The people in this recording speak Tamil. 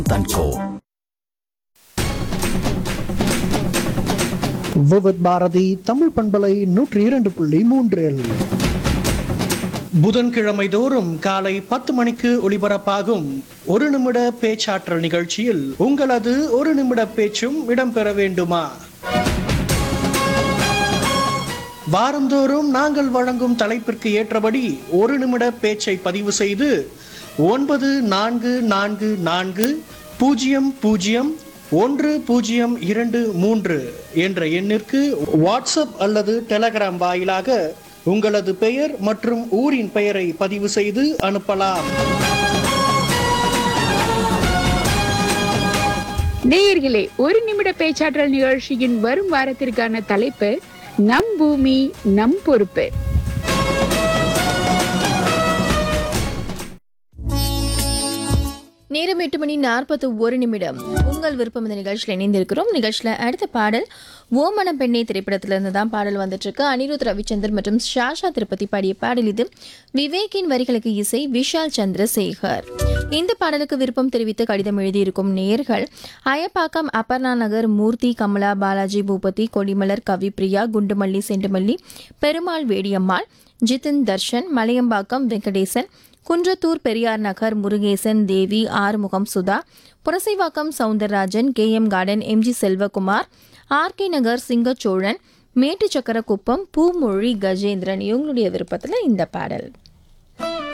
தன்கோ விவித் பாரதி தமிழ் பண்பலை நூற்றி இரண்டு புள்ளி மூன்றில் புதன்கிழமை தோறும் காலை பத்து மணிக்கு ஒளிபரப்பாகும் ஒரு நிமிட பேச்சாற்றல் நிகழ்ச்சியில் உங்களது ஒரு நிமிட பேச்சும் இடம்பெற வேண்டுமா வாரந்தோறும் நாங்கள் வழங்கும் தலைப்பிற்கு ஏற்றபடி ஒரு நிமிட பேச்சை பதிவு செய்து ஒன்பது நான்கு நான்கு நான்கு பூஜ்ஜியம் பூஜ்ஜியம் ஒன்று பூஜ்ஜியம் இரண்டு மூன்று என்ற எண்ணிற்கு வாட்ஸ்அப் அல்லது டெலகிராம் வாயிலாக உங்களது பெயர் மற்றும் ஊரின் பெயரை பதிவு செய்து அனுப்பலாம் நேயர்களே ஒரு நிமிட பேச்சாற்றல் நிகழ்ச்சியின் வரும் வாரத்திற்கான தலைப்பு நம் பூமி நம் பொறுப்பு நேரம் எட்டு மணி நாற்பத்தி ஒரு நிமிடம் உங்கள் விருப்பம் இந்த நிகழ்ச்சியில் இணைந்திருக்கிறோம் நிகழ்ச்சியில் அடுத்த பாடல் ஓமன பெண்ணை திரைப்படத்திலிருந்து தான் பாடல் வந்துட்டு இருக்கு அனிருத் ரவிச்சந்தர் மற்றும் ஷாஷா திருப்பதி பாடிய பாடல் இது விவேக்கின் வரிகளுக்கு இசை விஷால் சந்திரசேகர் இந்த பாடலுக்கு விருப்பம் தெரிவித்து கடிதம் எழுதியிருக்கும் நேயர்கள் அயப்பாக்கம் அபர்ணா நகர் மூர்த்தி Kamala Balaji Boopathi Kodimalar Kavipriya Gundumalli Sendumalli Perumal Vediyammal Jithin Darshan Malayambakkam Venkatesan Kundrathur Periyar Nagar Murugesan Devi Arumugam Sudha Purasaiwakkam Soundararajan K M garden MG Selvakumar RK Nagar Singachozhan Mettuchakkara Kuppam Poomozhi Gajendran இவங்களுடைய விருப்பத்தில் இந்த பாடல்